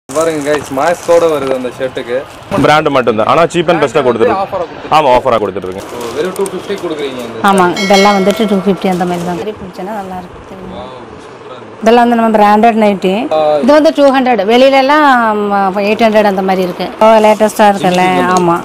பாருங்க கைஸ் மாஸ்கோட வருது அந்த ஷர்ட்டுக்கு பிராண்டு மட்டும்தான் ஆனால் சீப் அண்ட் பெஸ்ட்டாக கொடுத்துருக்கு ஆஃபராக கொடுத்து ஆமாம் ஆஃபராக கொடுத்துட்ருங்க வெறும் டூ ஃபிஃப்டி கொடுக்குறீங்க இந்த ஆமாம் இதெல்லாம் வந்துட்டு டூ ஃபிஃப்டி அந்த மாதிரி தான் மாதிரி பிடிச்சனா நல்லா இருக்கு இதெல்லாம் வந்து நம்ம பிராண்டட் நைட்டி இது வந்து டூ ஹண்ட்ரட் வெளியில எல்லாம் எயிட் ஹண்ட்ரட் அந்த மாதிரி இருக்கு லேட்டஸ்டாக இருக்குல்ல ஆமாம்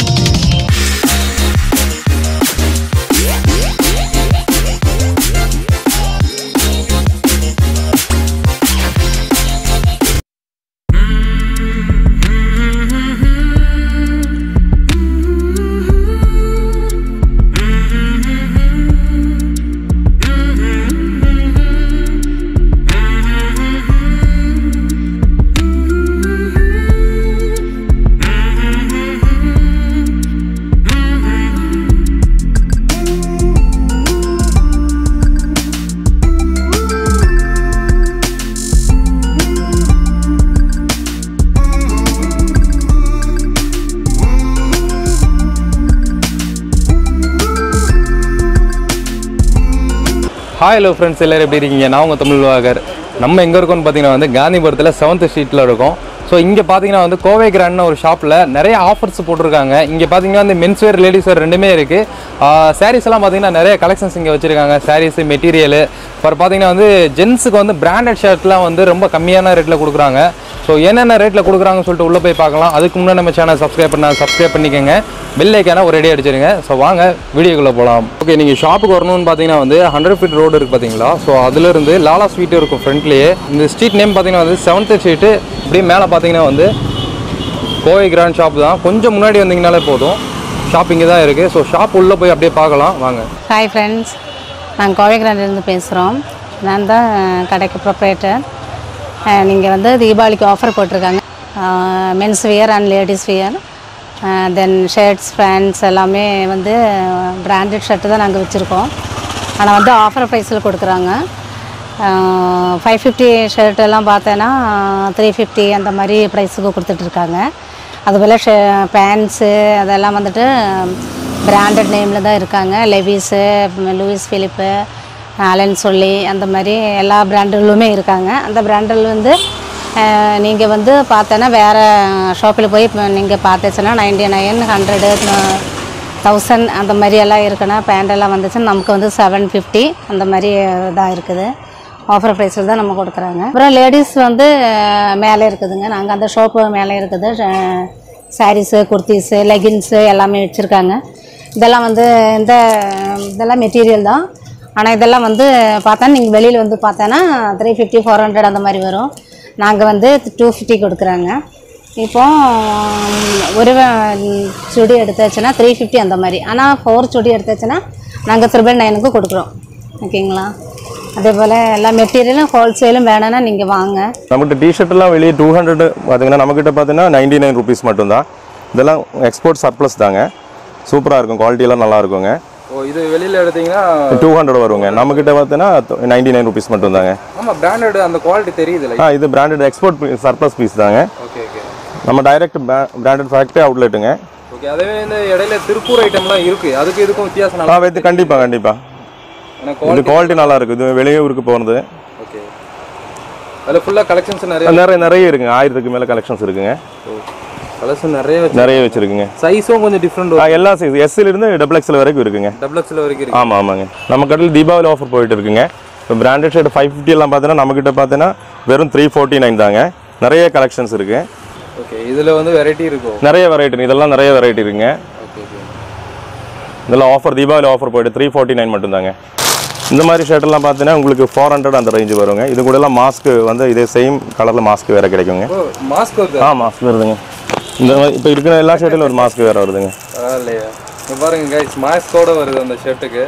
ஹாய் ஹலோ ஃப்ரெண்ட்ஸ் எல்லாரும் எப்படி இருக்கீங்க நான் உங்கள் தமிழ் வாகர் நம்ம எங்கே இருக்கோம்னு பார்த்தீங்கன்னா வந்து காந்திபுரத்தில் செவன்த் ஸ்ட்ரீட்டில் இருக்கோம் ஸோ இங்கே பார்த்தீங்கன்னா வந்து கோவை கிராண்ட்னு ஒரு ஷாப்பில் நிறைய ஆஃபர்ஸ் போட்டிருக்காங்க இங்கே பார்த்தீங்கன்னா வந்து மென்ஸ் வேர் லேடிஸ் வேர் ரெண்டுமே இருக்குது சாரீஸ் எல்லாம் பார்த்தீங்கன்னா நிறைய கலெக்ஷன்ஸ் இங்கே வச்சுருக்காங்க சாரீஸ் மெட்டீரியல் அப்புறம் பார்த்தீங்கன்னா வந்து ஜென்ஸுக்கு வந்து பிராண்டட் ஷர்ட்லாம் வந்து ரொம்ப கம்மியான ரேட்டில் கொடுக்குறாங்க ஸோ என்னென்ன ரேட்டில் கொடுக்குறாங்கன்னு சொல்லிட்டு உள்ளே போய் பார்க்கலாம் அதுக்கு முன்னாடி நம்ம சேனல் சப்ஸ்கிரைப் பண்ண சப்ஸ்கிரைப் பண்ணிக்கோங்க பெல் ஐக்கான ஒரு ரெடி அடிச்சிருங்க ஸோ வாங்க வீடியோக்குள்ளே போகலாம் ஓகே நீங்கள் ஷாப்புக்கு வரணும்னு பார்த்தீங்கன்னா வந்து ஹண்ட்ரட் ஃபீட் ரோடு இருக்குது பார்த்தீங்களா ஸோ அதுலேருந்து லாலா ஸ்வீட் இருக்கும் ஃப்ரண்ட்லேயே இந்த ஸ்ட்ரீட் நேம் பார்த்தீங்கன்னா வந்து செவன்த் ஸ்ட்ரீட்டு இப்படியே மேலே பார்த்தீங்கன்னா வந்து கோவை கிராண்ட் ஷாப் தான் கொஞ்சம் முன்னாடி வந்தீங்கனாலே போதும் ஷாப் இங்கே தான் இருக்குது ஸோ ஷாப் உள்ளே போய் அப்படியே பார்க்கலாம் வாங்க ஹாய் ஃப்ரெண்ட்ஸ் நாங்கள் கோவைகிராண்டிலேருந்து பேசுகிறோம் நான் தான் கடைக்கு ப்ரொப்ரேட்டர் நீங்கள் வந்து தீபாவளிக்கு ஆஃபர் போட்டிருக்காங்க men's wear and ladies wear then shirts pants எல்லாமே வந்து பிராண்டட் ஷர்ட்டு தான் நாங்கள் வச்சுருக்கோம் ஆனால் வந்து ஆஃபர் ப்ரைஸில் கொடுக்குறாங்க ஃபைவ் ஃபிஃப்டி ஷர்ட் எல்லாம் பார்த்தேன்னா த்ரீ ஃபிஃப்டி அந்த மாதிரி ப்ரைஸுக்கு கொடுத்துட்ருக்காங்க அதுபோல் ஷ பேண்ட்ஸு அதெல்லாம் வந்துட்டு பிராண்டட் நேமில் தான் இருக்காங்க லெவிஸு லூயிஸ் ஃபிலிப்பு அலன் சொல்லி அந்த மாதிரி எல்லா பிராண்டுகளுமே இருக்காங்க அந்த பிராண்டில் வந்து நீங்கள் வந்து பார்த்தோன்னா வேறு ஷாப்பில் போய் நீங்கள் பார்த்துச்சுன்னா நைன்டி நைன் ஹண்ட்ரடு தௌசண்ட் அந்த மாதிரி எல்லாம் இருக்குன்னா பேண்ட் எல்லாம் வந்துச்சுன்னா நமக்கு வந்து செவன் ஃபிஃப்டி அந்த மாதிரி இதாக இருக்குது ஆஃபர் ப்ரைஸில் தான் நம்ம கொடுக்குறாங்க அப்புறம் லேடிஸ் வந்து அஹ், மேலே இருக்குதுங்க நாங்கள் அந்த ஷாப்பு மேலே இருக்குது சாரீஸு குர்த்திஸு லெகின்ஸு எல்லாமே வச்சுருக்காங்க இதெல்லாம் வந்து இந்த இதெல்லாம் மெட்டீரியல் தான் ஆனால் இதெல்லாம் வந்து பார்த்தா நீங்கள் வெளியில் வந்து பார்த்தோன்னா த்ரீ ஃபிஃப்டி ஃபோர் ஹண்ட்ரட் அந்த மாதிரி வரும் நாங்கள் வந்து டூ ஃபிஃப்டி கொடுக்குறாங்க இப்போ உம், ஒரு வ- சுடி எடுத்தாச்சுன்னா த்ரீ ஃபிஃப்டி அந்த மாதிரி ஆனால் ஃபோர் சுடி எடுத்தாச்சுன்னா நாங்கள் த்ரிபிள் நைனுக்கு கொடுக்குறோம் ஓகேங்களா அதே போல் எல்லா மெட்டீரியலும் ஹோல்சேலும் வேணும்னா நீங்கள் வாங்க நம்மகிட்ட டிஷர்ட்லாம் வெளியே டூ ஹண்ட்ரட் பார்த்தீங்கன்னா நம்மக்கிட்ட பார்த்தீங்கன்னா நைன்டி நைன் ருபீஸ் மட்டும்தான் இதெல்லாம் எக்ஸ்போர்ட் சர்ப்ளஸ் தாங்க சூப்பராக இருக்கும் குவாலிட்டியெல்லாம் நல்லா இருக்குங்க ஓ இது வெளியில் எடுத்தீங்கன்னா டூ ஹண்ட்ரட் வருங்க நம்மக்கிட்ட பார்த்தீங்கன்னா நைன்டி நைன் ருபீஸ் மட்டும்தாங்க ஆமாம் பிராண்டட் அந்த குவாலிட்டி தெரியுதுல்ல ஆ இது பிராண்டட் எக்ஸ்போர்ட் சர்ப்ளஸ் பீஸ் தாங்க ஓகே ஓகே நம்ம டைரக்ட் பிராண்டட் ஃபேக்ட்ரி அவுட்லெட்டுங்க ஓகே அதே இந்த இடையில திருப்பூர் ஐட்டம்லாம் இருக்குது அதுக்கு இதுக்கும் வித்தியாசம் ஆ நல்லா வைத்து கண்டிப்பாக கண்டிப்பாக எனக்கு இது குவாலிட்டி நல்லா இருக்குது இது வெளியூருக்கு போகிறது ஓகே அதில் ஃபுல்லாக கலெக்ஷன்ஸ் நிறைய நிறைய நிறைய இருக்குங்க ஆயிரத்துக்கு மேலே கலெக்ஷன்ஸ் இருக்குங்க கலர்ஸ் நிறைய வச்சு நிறைய வச்சுருக்குங்க சைஸும் கொஞ்சம் டிஃப்ரெண்ட் ஆ எல்லா சைஸ் எஸ்சிலிருந்து டபுள் எக்ஸ்எல் வரைக்கும் இருக்குங்க டபுள் எக்ஸ்எல் வரைக்கும் இருக்கு ஆமாம் ஆமாங்க நம்ம கடையில் தீபாவளி ஆஃபர் போயிட்டு இருக்குங்க இப்போ பிராண்டட் ஷர்ட் ஃபைவ் ஃபிஃப்டி எல்லாம் பார்த்தீங்கன்னா நம்மக்கிட்ட பார்த்தீங்கன்னா வெறும் த்ரீ ஃபோர்ட்டி நைன் தாங்க நிறைய கலெக்ஷன்ஸ் இருக்குது ஓகே இதில் வந்து வெரைட்டி இருக்கும் நிறைய வெரைட்டி இதெல்லாம் நிறைய வெரைட்டி இருக்குங்க ஓகே ஓகே இதெல்லாம் ஆஃபர் தீபாவளி ஆஃபர் போயிட்டு த்ரீ ஃபார்ட்டி நைன் மட்டும்தாங்க இந்த மாதிரி ஷர்ட்லாம் பார்த்தீங்கன்னா உங்களுக்கு ஃபோர் ஹண்ட்ரட் அந்த ரேஞ்சு வருங்க இது கூட எல்லாம் மாஸ்க் வந்து இதே சேம் கலரில் மாஸ்க் வேறு கிடைக்குங்க ஓ மாஸ்க் வருது ஆ மாஸ்க் வருதுங்க இந்த மாதிரி இப்போ இருக்கிற எல்லா ஷர்ட்டிலும் ஒரு மாஸ்க் வேறு வருதுங்க பரவாயில்லையா இங்க பாருங்க கைஸ் மாஸ்கோட வருது அந்த ஷர்ட்டுக்கு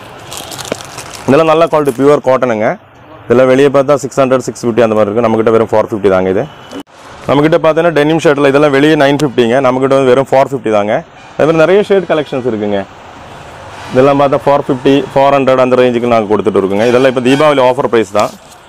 இதெல்லாம் நல்ல குவாலிட்டி பியூர் காட்டனுங்க இதெல்லாம் வெளியே பார்த்தா சிக்ஸ் ஹண்ட்ரட் சிக்ஸ் ஃபிஃப்டி அந்த மாதிரி இருக்குது நம்மக்கிட்ட வெறும் ஃபோர் ஃபிஃப்டி தாங்க இது நம்மக்கிட்ட பார்த்தீங்கன்னா டெனிம் ஷர்ட்டில் இதெல்லாம் வெளியே நைன் ஃபிஃப்டிங்க நம்மக்கிட்ட வந்து வெறும் ஃபோர் ஃபிஃப்டி தாங்க அதே மாதிரி நிறைய ஷர்ட் கலெக்ஷன்ஸ் இருக்குங்க இதெல்லாம் பார்த்தா ஃபோர் ஃபிஃப்டி ஃபோர் ஹண்ட்ரட் அந்த ரேஞ்சுக்கு நாங்கள் கொடுத்துட்டு இருக்கோங்க இதெல்லாம் இப்போ தீபாவளி ஆஃபர் ப்ரைஸ் தான்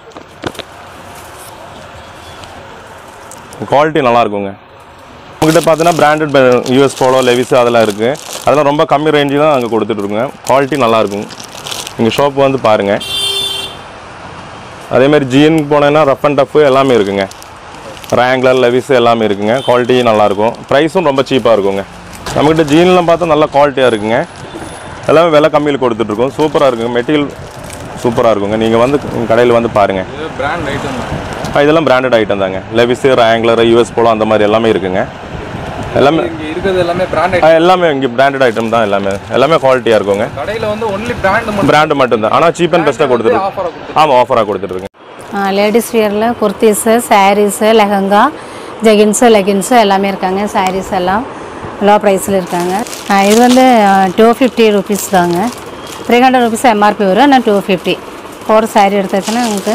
குவாலிட்டி நல்லா இருக்குங்க நம்மக்கிட்ட பார்த்தீங்கன்னா பிராண்டட் யூஎஸ் போலோ லெவிஸ் அதெல்லாம் இருக்குது அதெல்லாம் ரொம்ப கம்மி ரேஞ்சு தான் நாங்கள் கொடுத்துட்ருக்கோங்க குவாலிட்டி நல்லா இருக்கும் நீங்கள் ஷாப் வந்து பாருங்கள் அதே மாதிரி ஜிஎன் போனேன்னா ரஃப் அண்ட் டஃப் எல்லாமே இருக்குங்க ரேங்க்லர் லெவிஸ் எல்லாமே இருக்குங்க குவாலிட்டி நல்லாயிருக்கும் ப்ரைஸும் ரொம்ப சீப்பாக இருக்குங்க நம்மக்கிட்ட ஜீன்லாம் பார்த்தா நல்ல குவாலிட்டியாக இருக்குங்க எல்லாமே விலை கம்மியில் கொடுத்துட்ருக்கோம் சூப்பராக இருக்குங்க மெட்டீரியல் சூப்பராக இருக்குங்க நீங்கள் வந்து கடையில் வந்து பாருங்கள் இது பிராண்ட் ஐட்டம் தான் ஆ, இதெல்லாம் பிராண்டட் ஐட்டம் தாங்க லெவிஸு ரேங்க்லர் யூஎஸ் போலோ அந்த மாதிரி எல்லாமே இருக்குங்க எல்லாமே இங்கே இருக்கிறது எல்லாமே பிராண்ட் ஆ, எல்லாமே இங்கே பிராண்டட் ஐட்டம் தான் எல்லாமே எல்லாமே குவாலிட்டியாக இருக்குங்க கடையில் வந்து ஒன்லி பிராண்ட் மட்டும் பிராண்டு மட்டும்தான் ஆனால் சீப் அண்ட் பெஸ்ட்டாக கொடுத்துருக்கோம் ஆஃபராக கொடுத்து ஆமாம் ஆஃபராக கொடுத்துட்ருங்க லேடிஸ் வியரில் குர்த்திஸு சாரீஸு லெஹங்கா ஜெகின்ஸு லெகின்ஸு எல்லாமே இருக்காங்க சாரீஸ் எல்லாம் லோ ப்ரைஸில் இருக்காங்க ஆ, இது வந்து டூ ஃபிஃப்டி ருபீஸ் தாங்க த்ரீ ஹண்ட்ரட் ருபீஸ் எம்ஆர்பி வரும் ஆனால் டூ ஃபிஃப்டி ஃபோர் சாரீ எடுத்தாச்சுன்னா உங்களுக்கு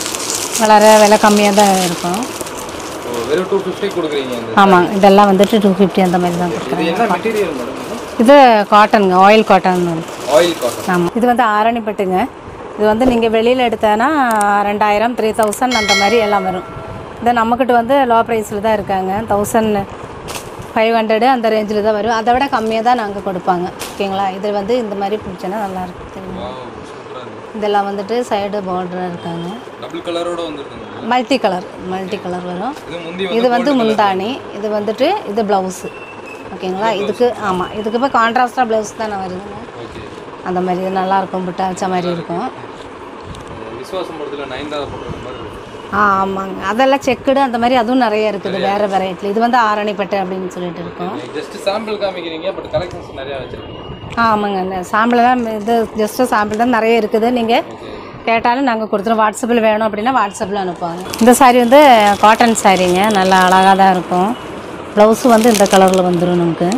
வளர விலை கம்மியாக தான் இருக்கும் வெறும் டூ ஃபிஃப்டி கொடுக்குறீங்க இந்த ஆமாங்க இதெல்லாம் வந்துட்டு டூ ஃபிஃப்டி அந்த மாதிரி தான் கொடுக்குறேன் இது என்ன மெட்டீரியல் மேடம் இது காட்டனுங்க ஆயில் காட்டன் ஆயில் காட்டன் ஆமாம் இது வந்து ஆரணிப்பட்டுங்க இது வந்து நீங்கள் வெளியில் எடுத்தேன்னா ரெண்டாயிரம் த்ரீ தௌசண்ட் அந்த மாதிரி எல்லாம் வரும் இது நம்மக்கிட்ட வந்து லோ ப்ரைஸில் தான் இருக்காங்க தௌசண்ட் ஃபைவ் ஹண்ட்ரடு அந்த ரேஞ்சில் தான் வரும் அதை விட கம்மியாக தான் நாங்கள் கொடுப்பாங்க ஓகேங்களா இது வந்து இந்த மாதிரி பிடிச்சோன்னா நல்லாயிருக்கும் தெரியுமா இதெல்லாம் வந்துட்டு சைடு பார்டர் இருக்காங்க டபுள் கலரோட வந்துருக்குங்க மல்டி கலர் மல்டி கலர் வரும் இது முந்தி இது வந்து முந்தானி இது வந்துட்டு இது ப்ளவுஸு ஓகேங்களா இதுக்கு ஆமாம் இதுக்கு இப்போ கான்ட்ராஸ்டாக ப்ளவுஸ் தானே வருதுங்க ஓகே அந்த மாதிரி இது நல்லாயிருக்கும் புட்டா வச்ச மாதிரி இருக்கும் விசுவாசம் படத்தில் நயன்தாரா போட்டுருக்க மாதிரி இருக்கு ஆ ஆமாங்க அதெல்லாம் செக்குடு அந்த மாதிரி அதுவும் நிறைய இருக்குது வேறு வெரைட்டியில் இது வந்து ஆரணிப்பட்டை அப்படின்னு சொல்லிட்டு இருக்கோம் ஜஸ்ட் சாம்பிள் காமிக்கிறீங்க பட் கலெக்ஷன்ஸ் நிறையா வச்சிருக்கீங்க ஆ ஆமாங்க இந்த சாம்பிள்லாம் இது ஜஸ்ட்டு சாம்பிள் தான் நிறைய இருக்குது நீங்கள் கேட்டாலும் நாங்கள் கொடுத்துருவோம் வாட்ஸ்அப்பில் வேணும் அப்படின்னா வாட்ஸ்அப்பில் அனுப்புவாங்க இந்த saree வந்து காட்டன் சாரீங்க நல்லா அழகாக தான் இருக்கும் ப்ளவுஸு வந்து இந்த கலரில் வந்துடும் நமக்கு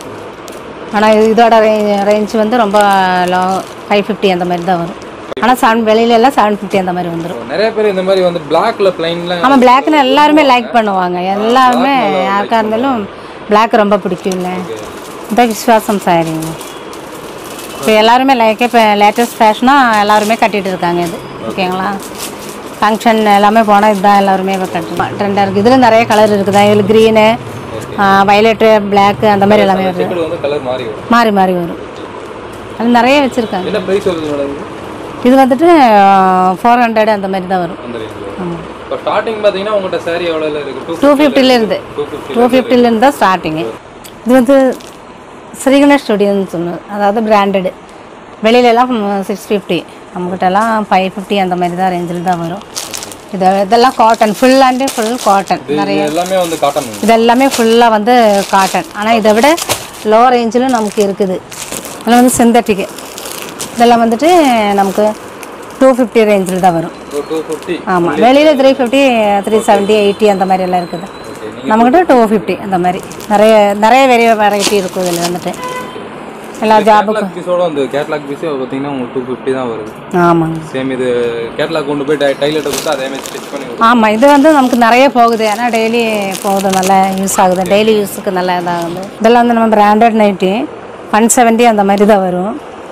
ஆனால் இதோட ரே ரேஞ்ச் வந்து ரொம்ப லோ ஃபைவ் ஃபிஃப்டி அந்த மாதிரி தான் வரும் ஆனால் செவன் வெளியில எல்லாம் செவன் ஃபிஃப்டி அந்த மாதிரி வந்துடும் நிறைய பேர் இந்த மாதிரி வந்து பிளாக்ல பிளைன்ல ஆமாம் பிளாக்னு எல்லாருமே லைக் பண்ணுவாங்க எல்லாருமே யாருக்காக இருந்தாலும் பிளாக் ரொம்ப பிடிக்கும்ல இந்த விஸ்வாசம் சாரிங்க இப்போ எல்லாருமே லைக் இப்போ லேட்டஸ்ட் ஃபேஷனாக எல்லாருமே கட்டிட்டு இருக்காங்க இது ஓகேங்களா ஃபங்க்ஷன் எல்லாமே போனால் இதுதான் எல்லாருமே இப்போ கட்டுறோம் ட்ரெண்டாக இருக்குது இதில் நிறைய கலர் இருக்குதா இதில் க்ரீனு வயலட்டு பிளாக்கு அந்த மாதிரி எல்லாமே வருது செக்குடு வந்து கலர் மாறி வரும் மாறி மாறி வரும் அது நிறைய வச்சுருக்காங்க என்ன ப்ரைஸ் வருது மேடம் இது? இது வந்துட்டு ஃபோர் ஹண்ட்ரட் அந்த மாதிரி தான் வரும் அந்த ரேஞ்சில் இப்போ ஸ்டார்டிங் பார்த்தீங்கன்னா உங்கள்கிட்ட saree எவ்வளோல இருக்கு டூ டூ ஃபிஃப்டிலேருந்து டூ ஃபிஃப்டி டூ ஃபிஃப்டிலேருந்து தான் ஸ்டார்டிங்கு இது வந்து ஸ்ரீகணேஷ் ஸ்டுடியோன்னு சொன்னது அதாவது பிராண்டடு வெளியிலலாம் சிக்ஸ் ஃபிஃப்டி நம்மக்கிட்டலாம் ஃபைவ் ஃபிஃப்டி அந்த மாதிரி தான் ரேஞ்சில் தான் வரும் இது இதெல்லாம் cotton full and full cotton நிறைய இது எல்லாமே வந்து காட்டன் இது எல்லாமே ஃபுல்லாக வந்து காட்டன் ஆனால் இதை விட லோ ரேஞ்சிலும் நமக்கு இருக்குது அதில் வந்து சிந்தட்டிக்கு இதெல்லாம் வந்துட்டு நமக்கு டூ ஃபிஃப்டி ரேஞ்சில் தான் வரும் டூ ஃபிஃப்டி ஆமாம் வெளியில் three fifty three seventy eighty அந்த மாதிரி எல்லாம் இருக்குது ஓகே நம்மக்கிட்ட டூ ஃபிஃப்டி அந்த மாதிரி நிறைய நிறைய வெரிய வெரைட்டி இருக்கும் இதில் வந்துட்டு எல்லா ஜாபுக்கும் கேட்லாக் பீஸோட வந்து கேட்லாக் பீஸ் பார்த்தீங்கன்னா உங்களுக்கு டூ ஃபிஃப்டி தான் வருது ஆமாங்க சேம் இது கேட்லாக் கொண்டு போய் டைலர்ட்ட கொடுத்தா அதே மாதிரி ஸ்டிச் பண்ணி கொடுக்கும் ஆமாம் இது வந்து நமக்கு நிறைய போகுது ஏன்னா டெய்லி போகுது நல்லா யூஸ் ஆகுது டெய்லி யூஸுக்கு நல்லா இதாகுது இதெல்லாம் வந்து நம்ம பிராண்டட் நைட்டி ஒன் செவன்ட்டி அந்த மாதிரி தான் வரும்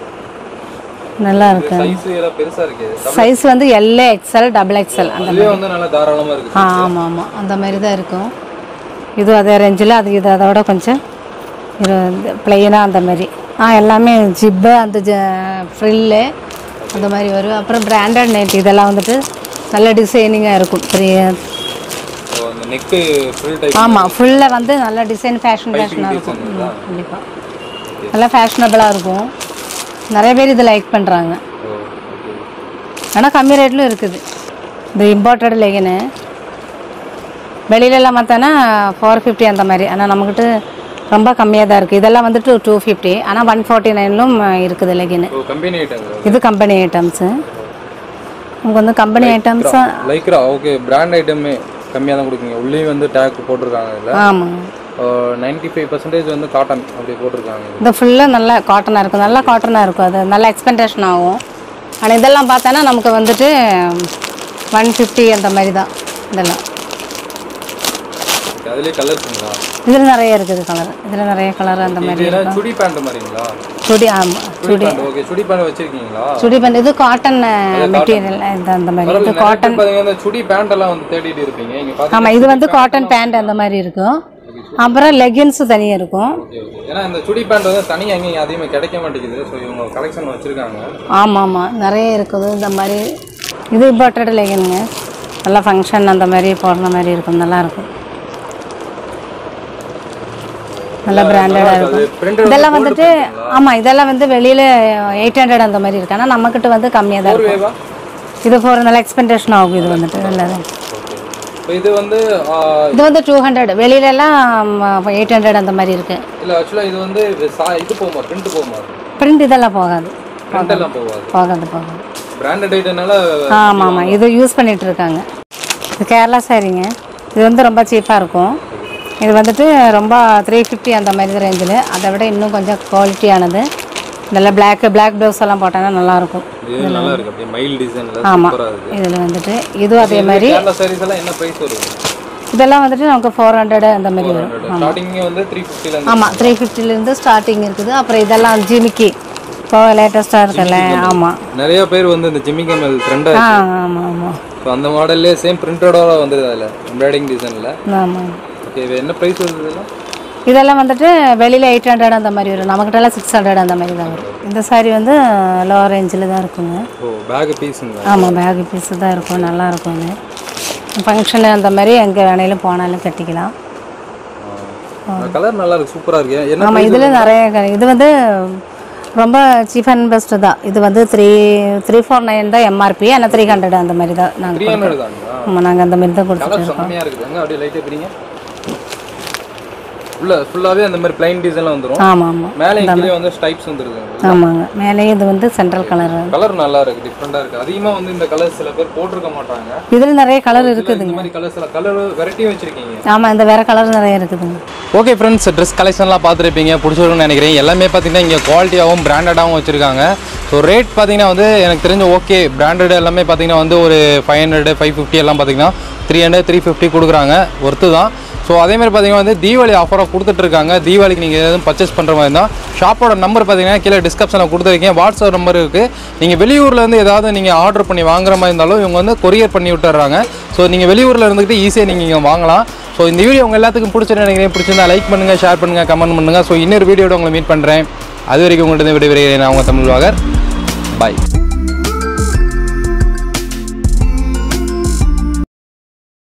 நல்லா இருக்கு சைஸ் எல்லாம் பெருசா இருக்கு சைஸ் வந்து எல்ஏ எக்ஸ்எல் டபுள் எக்ஸ்எல் அந்த அதுவே வந்து நல்லா தாராளமா இருக்கு ஆ ஆமாம் ஆமாம் அந்த மாதிரி தான் இருக்கும் இது அதே ரேஞ்சில் அது இது அதோட கொஞ்சம் இது ப்ளைனாக அந்த மாதிரி ஆ எல்லாமே ஜிப்பு அந்த ஜ ஃப்ரில்லு அந்த மாதிரி வரும் அப்புறம் பிராண்டட் நைட் இதெல்லாம் வந்துட்டு நல்ல டிசைனிங்காக இருக்கும் பெரிய So, அந்த நெக்கு ஃபுல் டைப் ஆமாம் ஃபுல்லாக வந்து நல்ல டிசைன் ஃபேஷன் ஃபேஷனாக இருக்கும் கண்டிப்பாக நல்லா ஃபேஷனபிளாக இருக்கும் நிறைய பேர் இதை லைக் பண்ணுறாங்க ஆனால் கம்மி ரேட்லையும் இருக்குது இந்த இம்போர்ட்டட் லெகினு வெளியிலலாம் பார்த்தோன்னா ஃபோர் ஃபிஃப்டி அந்த மாதிரி ஆனால் நம்மக்கிட்ட ரொம்ப கம்மியாக தான் இருக்குது இதெல்லாம் வந்துட்டு டூ ஃபிஃப்டி ஆனால் ஒன் ஃபார்ட்டி நைன்லும் இருக்குது லெகினு ஸோ கம்பெனி ஐட்டம் இது கம்பெனி ஐட்டம்ஸு உங்களுக்கு வந்து company items Lycra okay brand ஐட்டமே கம்மியாக தான் கொடுக்குங்க உள்ளேயும் வந்து டேக் போட்டிருக்காங்க இதில் ஆமாங்க நைன்டி ஃபைவ் பர்சன்டேஜ் வந்து காட்டன் அப்படி போட்டிருக்காங்க இந்த ஃபுல்லாக நல்லா காட்டனாக இருக்கும் நல்லா காட்டனாக இருக்கும் அது நல்லா எக்ஸ்பென்டேஷன் ஆகும் ஆனால் இதெல்லாம் பார்த்தோன்னா நமக்கு வந்துட்டு ஒன் ஃபிஃப்டி அந்த மாதிரி தான் இதெல்லாம் அதுலேயே கலர்ஸுங்களா இதில் நிறைய இருக்குது கலர் இதில் நிறைய கலர் அந்த மாதிரி இது என்ன சுடி பேண்ட் மாதிரிங்களா சுடி ஆமாம் chudi pant okay chudi pant வச்சிருக்கீங்களா சுடி பண்ணி இது காட்டன் மெட்டீரியல் இது அந்த மாதிரி இது பரவாயில்ல, நிறைய பேர் பாத்தீங்கன்னா இந்த சுடி பேண்ட் எல்லாம் வந்து தேடிட்டு இருப்பீங்க இங்க பாத்தீங்கன்னா ஆமாம் இது வந்து காட்டன் பேண்ட் அந்த மாதிரி இருக்கும் அப்புறம் லெகின்ஸு தனியாக இருக்கும் ஓகே ஓகே ஏன்னா இந்த சுடி பேண்ட் வந்து தனியாக எங்கேயும் அதிகமாக கிடைக்க மாட்டேங்குது ஸோ இவங்க கலெக்ஷன் வச்சிருக்காங்க ஆமாம் ஆமாம் நிறைய இருக்குது இந்த மாதிரி இது இம்போர்ட்டட் லெகின்ங்க நல்லா ஃபங்க்ஷன் அந்த மாதிரி போடுற மாதிரி இருக்கும் நல்லா இருக்கும் நல்ல பிராண்டடாக இருக்கும் printed இதெல்லாம் வந்துட்டு ஆமாம் இதெல்லாம் வந்து வெளியில் எயிட் ஹண்ட்ரட் அந்த மாதிரி இருக்கு ஆனால் நம்மக்கிட்ட வந்து கம்மியாக தான் இருக்கும் வேவா இது ஃபோர் நல்ல எக்ஸ்பென்டேஷன் ஆகும் இது வந்துட்டு நல்லது இப்போ இது வந்து ஆ, இது வந்து டூ ஹண்ட்ரட் வெளியிலலாம் எயிட் ஹண்ட்ரட் அந்த மாதிரி இருக்குது இல்ல ஆக்சுவலாக இது வந்து சா- இது போகுமா பிரிண்ட் போகுமா பிரிண்ட் இதெல்லாம் போகாது பிரிண்ட் எல்லாம் போகாது போகாது போகாது பிராண்டட் ஐட்டனால ஆமாம் ஆமாம் இது யூஸ் பண்ணிட்டு இருக்காங்க இது கேரளா சாரிங்க இது வந்து ரொம்ப சீப்பாக இருக்கும் இது வந்துட்டு ரொம்ப த்ரீ ஃபிஃப்டி அந்த மாதிரி ரேஞ்சில் அதை விட இன்னும் கொஞ்சம் குவாலிட்டியானது நல்லா பிளாக் பிளாக் ப்ளவுஸ் எல்லாம் போட்டோன்னா நல்லாயிருக்கும் இது நல்லா இருக்கு அப்படியே மைல் டிசைன்ல ஆமாம் சூப்பரா இருக்கு இதில் வந்துட்டு இதுவும் அதே மாதிரி கேரளா சாரீஸ் எல்லாம் என்ன பிரைஸ் வரும் இதெல்லாம் வந்துட்டு நமக்கு ஃபோர் ஹண்ட்ரட் அந்த மாதிரி வரும் ஸ்டார்டிங் வந்து த்ரீ ஃபிஃப்டில இருந்து ஆமாம் த்ரீ ஃபிஃப்டிலேருந்து ஸ்டார்டிங் இருக்குது அப்புறம் இதெல்லாம் ஜிமிக்கி இப்போ லேட்டஸ்ட்டாக இருக்குல்ல ஆமாம் நிறைய பேர் வந்து இந்த ஜிம்மி கமல் ட்ரெண்டா ஆ ஆமாம் ஆமாம் இப்போ அந்த மாடல்லே சேம் பிரிண்டடோட வந்துருது அதில் எம்ப்ராய்டிங் டிசைனில் ஆமாம் ஓகே இது என்ன ப்ரைஸ் வருது இதெல்லாம் இதெல்லாம் வந்துட்டு வெளியில் எயிட் ஹண்ட்ரட் அந்த மாதிரி வரும் நம்மக்கிட்டலாம் சிக்ஸ் ஹண்ட்ரட் அந்த மாதிரி தான் வரும் இந்த சாரி வந்து லோ ரேஞ்சில் தான் இருக்குங்க ஓ பேக் பீஸுங்க ஆமாம் பேக் பீஸு தான் இருக்கும் நல்லா இருக்கும் இது ஃபங்க்ஷனு அந்த மாதிரி எங்கே வேணாலும் போனாலும் கட்டிக்கலாம் கலர் நல்லா இருக்கு சூப்பரா இருக்கு என்ன ஆமாம் இதில் நிறைய க- இது வந்து ரொம்ப சீப் அண்ட் பெஸ்ட்டு தான் இது வந்து த்ரீ த்ரீ ஃபோர் நைன் தான் எம்ஆர்பி ஆனால் த்ரீ ஹண்ட்ரட் அந்த மாதிரி தான் த்ரீ நாங்கள் ஹண்ட்ரட் தாங்களா ஆமாம் நாங்கள் அந்த மாதிரி தான் கொடுத்துட்டு கலர் செம்மையா இருக்குது எங்க அப்படியே லைட்டாக பிரிங்க உள்ள ஃபுல்லாவே அந்த மாதிரி பிளைன் டிசைன்ல வந்துரும் ஆமாம் ஆமாம் மேலே கீழே வந்து ஸ்டைப்ஸ் வந்துருது ஆமாங்க மேலேயே இது வந்து சென்ட்ரல் கலர் கலர் நல்லா இருக்கு டிஃப்ரெண்டா இருக்கு அதிகமா வந்து இந்த கலர் சில பேர் போட்டிருக்க மாட்டாங்க இதில் நிறைய கலர் இதுல இருக்குதுங்க இந்த மாதிரி கலர்ஸ் எல்லாம் கலர் வெரைட்டியும் வச்சிருக்கீங்க ஆமாம் இந்த வேறு கலர் நிறைய இருக்குதுங்க ஓகே ஃப்ரெண்ட்ஸ் ட்ரெஸ் கலெக்ஷன்லாம் பார்த்துருப்பீங்க பிடிச்சிருக்குன்னு நினைக்கிறேன் எல்லாமே பார்த்தீங்கன்னா இங்கே குவாலிட்டியாகவும் பிராண்டடாகவும் வச்சுருக்காங்க ஸோ ரேட் பார்த்தீங்கன்னா வந்து எனக்கு தெரிஞ்ச ஓகே பிராண்டட் எல்லாமே பார்த்தீங்கன்னா வந்து ஒரு ஃபைவ் ஹண்ட்ரட் ஃபைவ் ஃபிஃப்டி எல்லாம் பார்த்தீங்கன்னா த்ரீ ஹண்ட்ரட் த்ரீ ஃபிஃப்டி கொடுக்குறாங்க ஒர்த்து தான் ஸோ அதேமாதிரி பார்த்தீங்கன்னா வந்து தீபாவளி ஆஃபராக கொடுத்துட்ருக்காங்க தீபாவளிக்கு நீங்கள் எதுவும் பர்ச்சேஸ் பண்ணுற மாதிரி இருந்தால் ஷாப்போட நம்பர் பார்த்தீங்கன்னா கீழே டிஸ்கிரிப்ஷனில் கொடுத்துருக்கேன் வாட்ஸ்அப் நம்பர் இருக்குது நீங்கள் வெளியூர்லேருந்து ஏதாவது நீங்கள் ஆர்டர் பண்ணி வாங்குற மாதிரி இருந்தாலும் இவங்க வந்து கொரியர் பண்ணி விட்டுறாங்க ஸோ நீங்கள் வெளியூரில் இருந்துக்கிட்டு ஈஸியாக நீங்கள் இங்கே வாங்கலாம் ஸோ இந்த வீடியோ உங்கள் எல்லாத்துக்கும் பிடிச்சிருந்து நினைக்கிறேன் பிடிச்சிருந்தா லைக் பண்ணுங்கள் ஷேர் பண்ணுங்கள் கமெண்ட் பண்ணுங்கள் ஸோ இன்னொரு வீடியோட உங்களை மீட் பண்ணுறேன் அது வரைக்கும் உங்கள்கிட்ட விடைபெறுகிறேன் நான் உங்கள் தமிழ் வாகர் பாய்